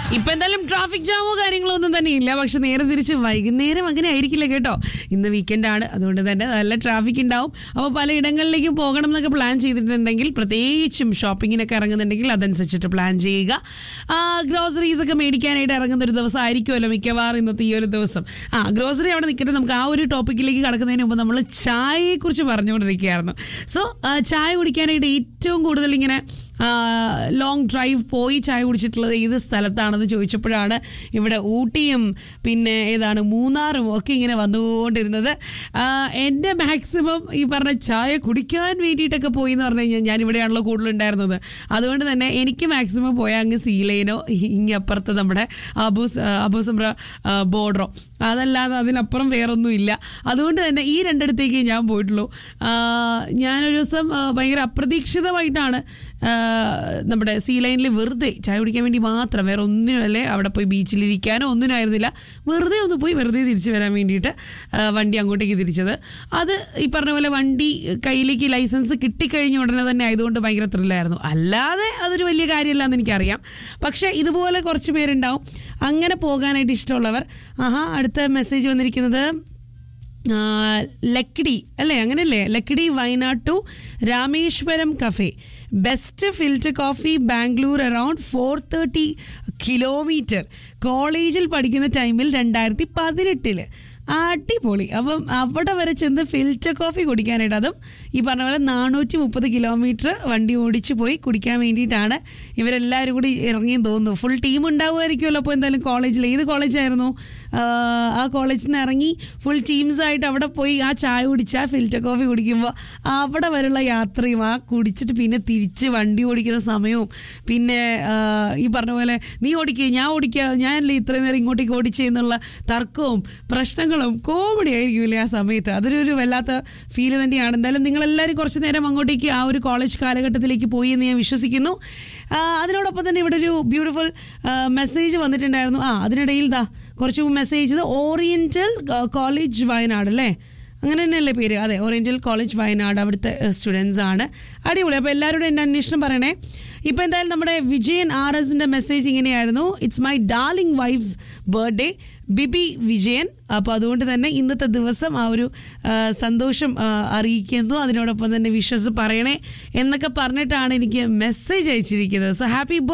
ഇപ്പൊ എന്തായാലും ട്രാഫിക് ജാമോ കാര്യങ്ങളോ ഒന്നും തന്നെ ഇല്ല പക്ഷെ നേരെ തിരിച്ച് വൈകുന്നേരം അങ്ങനെ ആയിരിക്കില്ല കേട്ടോ ഇന്ന് വീക്കെൻഡ് ആണ് അതുകൊണ്ട് തന്നെ നല്ല ട്രാഫിക് ഉണ്ടാവും അപ്പോൾ പല ഇടങ്ങളിലേക്കും പോകണം എന്നൊക്കെ പ്ലാൻ ചെയ്തിട്ടുണ്ടെങ്കിൽ പ്രത്യേകിച്ചും ഷോപ്പിങ്ങിനൊക്കെ ഇറങ്ങുന്നുണ്ടെങ്കിൽ അതനുസരിച്ചിട്ട് പ്ലാൻ ചെയ്യുക ഗ്രോസറീസ് ഒക്കെ മേടിക്കാനായിട്ട് ഇറങ്ങുന്ന ഒരു ദിവസം ആയിരിക്കുമല്ലോ മിക്കവാറും ഇന്നത്തെ ഈ ഒരു ദിവസം ആ ഗ്രോസറി അവിടെ നിൽക്കട്ടെ നമുക്ക് ആ ഒരു ടോപ്പിക്കിലേക്ക് കടക്കുന്നതിന് മുമ്പ് നമ്മൾ ചായയെക്കുറിച്ച് പറഞ്ഞുകൊണ്ടിരിക്കുകയായിരുന്നു സോ ചായ കുടിക്കാനായിട്ട് ഏറ്റവും കൂടുതൽ ഇങ്ങനെ ലോങ് ഡ്രൈവ് പോയി ചായ കുടിച്ചിട്ടുള്ളത് ഏത് സ്ഥലത്താണെന്ന് ചോദിച്ചപ്പോഴാണ് ഇവിടെ ഊട്ടിയും പിന്നെ ഏതാണ് മൂന്നാറും ഒക്കെ ഇങ്ങനെ വന്നുകൊണ്ടിരുന്നത് ആ, എൻ്റെ മാക്സിമം ഈ പറഞ്ഞ ചായ കുടിക്കാൻ വേണ്ടിയിട്ടൊക്കെ പോയി എന്ന് പറഞ്ഞു കഴിഞ്ഞാൽ ഞാൻ ഇവിടെയാണല്ലോ കൂടുതലുണ്ടായിരുന്നത് അതുകൊണ്ട് തന്നെ എനിക്ക് മാക്സിമം പോയാൽ അങ്ങ് സീലൈനോ ഇങ്ങപ്പുറത്ത് നമ്മുടെ അബൂസ് അബൂസംബ്ര ബോർഡറോ അതല്ലാതെ അതിനപ്പുറം വേറൊന്നും ഇല്ല അതുകൊണ്ട് തന്നെ ഈ രണ്ടിടത്തേക്ക് ഞാൻ പോയിട്ടുള്ളൂ ആ, ഞാനൊരു ദിവസം ആ, ഭയങ്കര അപ്രതീക്ഷിതമായിട്ടാണ് ആ, നമ്മുടെ സീ ലൈനിൽ വെറുതെ ചായ കുടിക്കാൻ വേണ്ടി മാത്രം വേറെ ഒന്നിനുമല്ലേ അവിടെ പോയി ബീച്ചിലിരിക്കാനോ ഒന്നിനായിരുന്നില്ല വെറുതെ ഒന്ന് പോയി വെറുതെ തിരിച്ചു വരാൻ വേണ്ടിയിട്ട് ആ, വണ്ടി അങ്ങോട്ടേക്ക് തിരിച്ചത് അത് ഈ പറഞ്ഞ പോലെ വണ്ടി കയ്യിലേക്ക് ലൈസൻസ് കിട്ടിക്കഴിഞ്ഞ ഉടനെ തന്നെ ആയതുകൊണ്ട് ഭയങ്കര ത്രില്ലായിരുന്നു അല്ലാതെ അതൊരു വലിയ കാര്യമല്ല എന്ന് എനിക്കറിയാം പക്ഷേ ഇതുപോലെ കുറച്ച് പേരുണ്ടാവും അങ്ങനെ പോകാനായിട്ട് ഇഷ്ടമുള്ളവർ ആഹാ അടുത്ത മെസ്സേജ് വന്നിരിക്കുന്നത് ആ, ലക്കിടി അല്ലേ അങ്ങനെയല്ലേ Lakkidi Wayanad to Rameswaram cafe best filter coffee Bangalore around four thirty kilometre കോളേജിൽ പഠിക്കുന്ന ടൈമിൽ രണ്ടായിരത്തി പതിനെട്ടില് അടിപൊളി അപ്പം അവിടെ വരെ ചെന്ന് ഫിൽറ്റർ കോഫി കുടിക്കാനായിട്ട് അതും ഈ പറഞ്ഞ പോലെ നാനൂറ്റി മുപ്പത് കിലോമീറ്റർ വണ്ടി ഓടിച്ചു പോയി കുടിക്കാൻ വേണ്ടിയിട്ടാണ് ഇവരെല്ലാവരും കൂടി ഇറങ്ങിയെന്ന് തോന്നുന്നു ഫുൾ ടീം ഉണ്ടാവുമായിരിക്കുമല്ലോ അപ്പോൾ എന്തായാലും കോളേജിൽ ഏത് കോളേജായിരുന്നു ആഹ് ആ കോളേജിൽ നിന്ന് ഇറങ്ങി ഫുൾ ടീംസായിട്ട് അവിടെ പോയി ആ ചായ കുടിച്ച് ആ ഫിൽറ്റർ കോഫി കുടിക്കുമ്പോൾ അവിടെ വരെയുള്ള യാത്രയും ആ കുടിച്ചിട്ട് പിന്നെ തിരിച്ച് വണ്ടി ഓടിക്കുന്ന സമയവും പിന്നെ ആഹ് ഈ പറഞ്ഞ പോലെ നീ ഓടിക്കുക ഞാൻ ഓടിക്കുക ഞാനല്ലേ ഇത്രയും നേരം ഇങ്ങോട്ടേക്ക് ഓടിച്ചെന്നുള്ള തർക്കവും പ്രശ്നങ്ങളും കോമഡി ആയിരിക്കുമല്ലേ ആ സമയത്ത് അതൊരു ഒരു വല്ലാത്ത ഫീല് തന്നെയാണ് എന്തായാലും നിങ്ങളെല്ലാവരും കുറച്ച് നേരം അങ്ങോട്ടേക്ക് ആ ഒരു കോളേജ് കാലഘട്ടത്തിലേക്ക് പോയി എന്ന് ഞാൻ വിശ്വസിക്കുന്നു ആ, അതിനോടൊപ്പം തന്നെ ഇവിടെ ഒരു ബ്യൂട്ടിഫുൾ മെസ്സേജ് വന്നിട്ടുണ്ടായിരുന്നു ആ അതിനിടയിൽ ദാ കുറച്ച് മെസ്സേജ് ഓറിയന്റൽ കോളേജ് വയനാട് അല്ലേ അങ്ങനെ തന്നെയല്ലേ പേര് അതെ ഓറിയന്റൽ കോളേജ് വയനാട് അവിടുത്തെ സ്റ്റുഡൻസ് ആണ് അടിപൊളി അപ്പോൾ എല്ലാവരോടും എൻ്റെ അന്വേഷണം പറയണേ ഇപ്പം എന്തായാലും നമ്മുടെ വിജയൻ ആർ എസിൻ്റെ മെസ്സേജ് ഇങ്ങനെയായിരുന്നു it's my darling wife's birthday BB Vijayan അപ്പോൾ അതുകൊണ്ട് തന്നെ ഇന്നത്തെ ദിവസം ആ ഒരു ആ, സന്തോഷം ആ, അറിയിക്കുന്നു അതിനോടൊപ്പം തന്നെ വിഷസ് പറയണേ എന്നൊക്കെ പറഞ്ഞിട്ടാണ് എനിക്ക് മെസ്സേജ് അയച്ചിരിക്കുന്നത് സോ ഹാപ്പി